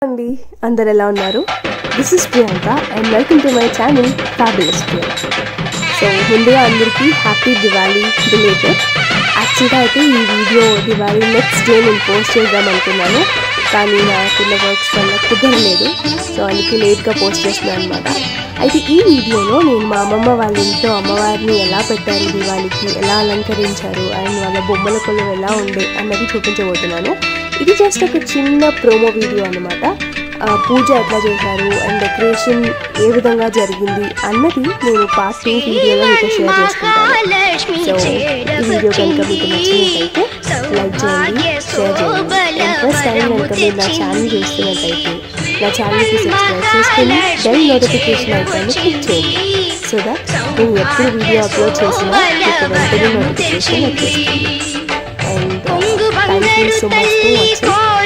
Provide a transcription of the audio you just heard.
అండి అందరు ఎలా ఉన్నారు this is Priyanka and welcome to my channel fabulous so ముందుగా అందరికీ హ్యాపీ దివాళీ రిలేటెడ్ యాక్చువల్గా అయితే ఈ వీడియో దివాళీ నెక్స్ట్ డే నేను పోస్ట్ చేద్దాం అనుకున్నాను కానీ నాకున్న వర్క్స్ వల్ల కుదరలేదు సో అందుకే లేట్గా పోస్ట్ చేస్తున్నాను అనమాట అయితే ఈ వీడియోలో నేను మా అమ్మమ్మ వాళ్ళ ఇంట్లో అమ్మవారిని ఎలా పెట్టారు దివాళీకి ఎలా అలంకరించారు అండ్ వాళ్ళ బొమ్మల కొలు ఎలా ఉండే అన్నది చూపించబోతున్నాను ఇది జస్ట్ ఒక చిన్న ప్రోమో వీడియో అనమాట పూజ ఎట్లా చేశారు అండ్ డెకరేషన్ ఏ విధంగా జరిగింది అన్నది నేను పార్ట్ టూ వీడియోలో మీతో షేర్ చేసుకుంటాను సో ఈ వీడియో కనుక మీకు నచ్చినట్లయితే లైక్ చేయండి షేర్ చేయండి అండ్ ఫస్ట్ టైం కనుక మీరు నా ఛానల్ చూస్తున్నట్టయితే నా ఛానల్కి సబ్స్క్రైబ్ చేసుకుని బెల్ నోటిఫికేషన్ ఐకాన్ని క్లిక్ చేయండి సో దట్ నేను ఎప్పుడు వీడియో అప్లోడ్ చేసినా మీకు వెంటనే నోటిఫికేషన్ వచ్చేస్తుంది and thank you so much for watching